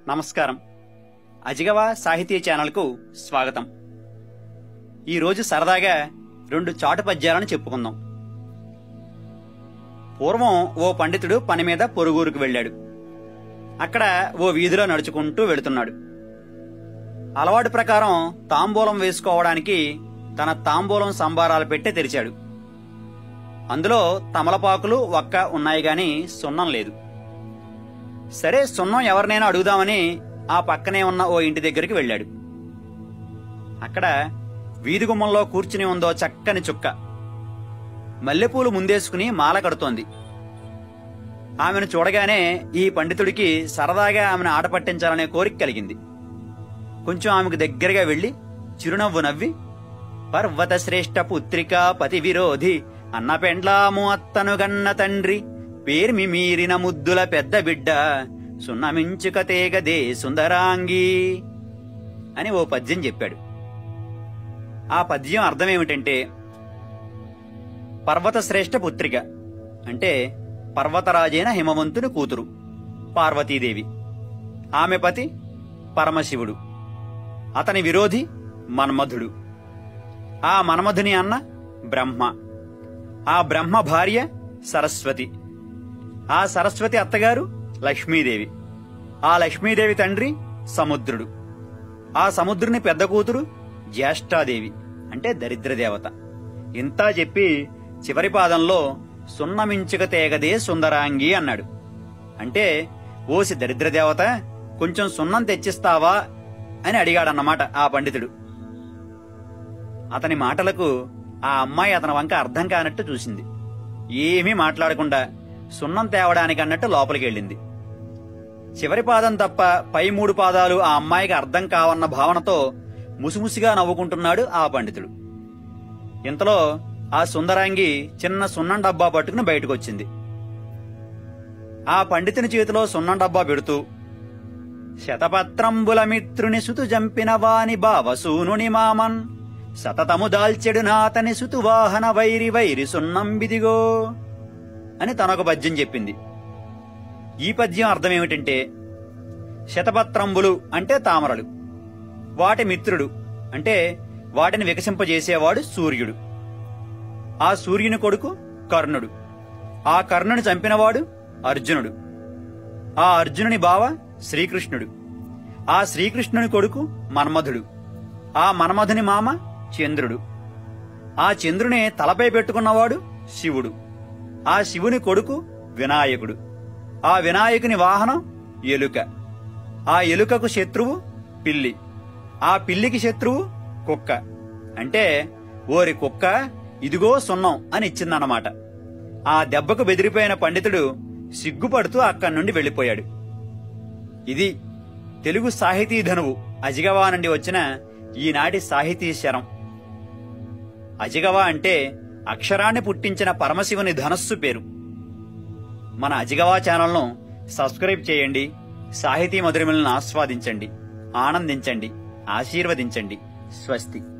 నమస్కారం అజిగవ సాహితీ ఛానల్కు స్వాగతం ఈరోజు సరదాగా రెండు చాటు పద్యాలను చెప్పుకుందాం పూర్వం ఓ పండితుడు పని మీద పొరుగురుకు వెళ్ళాడు అక్కడ ఓ వీధిలో నడుచుకుంటూ వెళుతున్నాడు అలవాటు ప్రకారం తాంబూలం వేసుకోవడానికి తన తాంబూలం సంబారాలు పెట్టే తెరిచాడు అందులో తమలపాకులు ఒక్క ఉన్నాయి గాని సున్నం లేదు సరే సున్నం ఎవరినైనా అడుగుదామని ఆ పక్కనే ఉన్న ఓ ఇంటి దగ్గరికి వెళ్ళాడు అక్కడ వీధి గుమ్మంలో కూర్చుని ఉందో చక్కని చుక్క మల్లెపూలు ముందేసుకుని మాల కడుతోంది ఆమెను చూడగానే ఈ పండితుడికి సరదాగా ఆమెను ఆట పట్టించాలనే కోరిక కలిగింది కొంచెం ఆమెకు దగ్గరగా వెళ్లి చిరునవ్వు నవ్వి పర్వత శ్రేష్ఠ పుత్రిక పతి విరోధి అన్న పెండ్లాము అత్తను గన్న తండ్రి పేర్మి మీరిన ముద్దుల పెద్ద బిడ్డ సున్నమించుక తేగదే సుందరాంగి అని ఓ పద్యం చెప్పాడు ఆ పద్యం అర్థమేమిటంటే పర్వత శ్రేష్ఠ పుత్రిక అంటే పర్వతరాజైన హిమవంతుని కూతురు పార్వతీదేవి ఆమె పతి పరమశివుడు అతని విరోధి మన్మధుడు ఆ మన్మధుని అన్న బ్రహ్మ ఆ బ్రహ్మ భార్య సరస్వతి ఆ సరస్వతి అత్తగారు లక్ష్మీదేవి ఆ లక్ష్మీదేవి తండ్రి సముద్రుడు ఆ సముద్రుని పెద్ద కూతురు జ్యేష్ఠాదేవి అంటే దరిద్ర దేవత ఇంతా చెప్పి చివరి పాదంలో సున్నమించుక తేగదే సుందరాంగి అన్నాడు అంటే ఓసి దరిద్ర దేవత కొంచెం సున్నం తెచ్చిస్తావా అని అడిగాడన్నమాట ఆ పండితుడు అతని మాటలకు ఆ అమ్మాయి అతని వంక అర్థం కానట్టు చూసింది ఏమీ మాట్లాడకుండా సున్నం తేవడానికి అన్నట్టు లోపలికి వెళ్ళింది చివరి పాదం తప్ప పై మూడు పాదాలు ఆ అమ్మాయికి అర్థం కావన్న భావనతో ముసిముసిగా నవ్వుకుంటున్నాడు ఆ పండితుడు ఇంతలో ఆ సుందరాంగి చిన్న సున్నం డబ్బా పట్టుకుని బయటకొచ్చింది ఆ పండితుని చేతిలో సున్నం డబ్బా పెడుతూ శతపత్రంబుల మిత్రుని సుతు జంపిన వాని బావసూనుని మామన్ సతతము దాల్చెడు నాతని సుతు వాహన వైరి వైరి సున్నంబిదిగో అని తనొక పద్యం చెప్పింది ఈ పద్యం అర్థమేమిటంటే శతపత్రంబులు అంటే తామరలు వాటి మిత్రుడు అంటే వాటిని వికసింపజేసేవాడు సూర్యుడు ఆ సూర్యుని కొడుకు కర్ణుడు ఆ కర్ణుని చంపినవాడు అర్జునుడు ఆ అర్జునుని బావ శ్రీకృష్ణుడు ఆ శ్రీకృష్ణుని కొడుకు మన్మధుడు ఆ మన్మధుని మామ చంద్రుడు ఆ చంద్రుని తలపై పెట్టుకున్నవాడు శివుడు ఆ శివుని కొడుకు వినాయకుడు ఆ వినాయకుని వాహనం ఎలుక ఆ ఎలుకకు శత్రువు పిల్లి ఆ పిల్లికి శత్రువు కుక్క అంటే ఓరి కుక్క ఇదిగో సున్నం అని ఇచ్చిందన్నమాట ఆ దెబ్బకు బెదిరిపోయిన పండితుడు సిగ్గుపడుతూ అక్కడి నుండి వెళ్లిపోయాడు ఇది తెలుగు సాహితీ ధనువు అజిగవా నుండి వచ్చిన ఈనాటి సాహితీ శరం అజిగవ అంటే అక్షరాన్ని పుట్టించిన పరమశివుని ధనస్సు పేరు మన అజిగవా ఛానల్ను సబ్స్క్రైబ్ చేయండి సాహితీ మధురిమలను ఆస్వాదించండి ఆనందించండి ఆశీర్వదించండి స్వస్తి